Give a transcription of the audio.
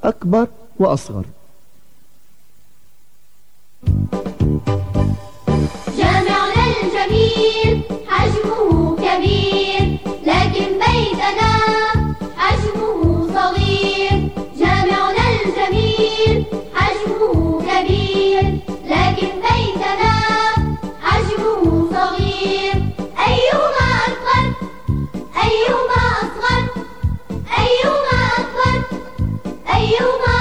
أكبر وأصغر جامعنا الجميل حجمه كبير لكن بيتنا حجمه صغير جامعنا الجميل حجمه كبير لكن بيتنا حجمه صغير أيهما أكبر أيهما أصغر أيهما أكبر أيهما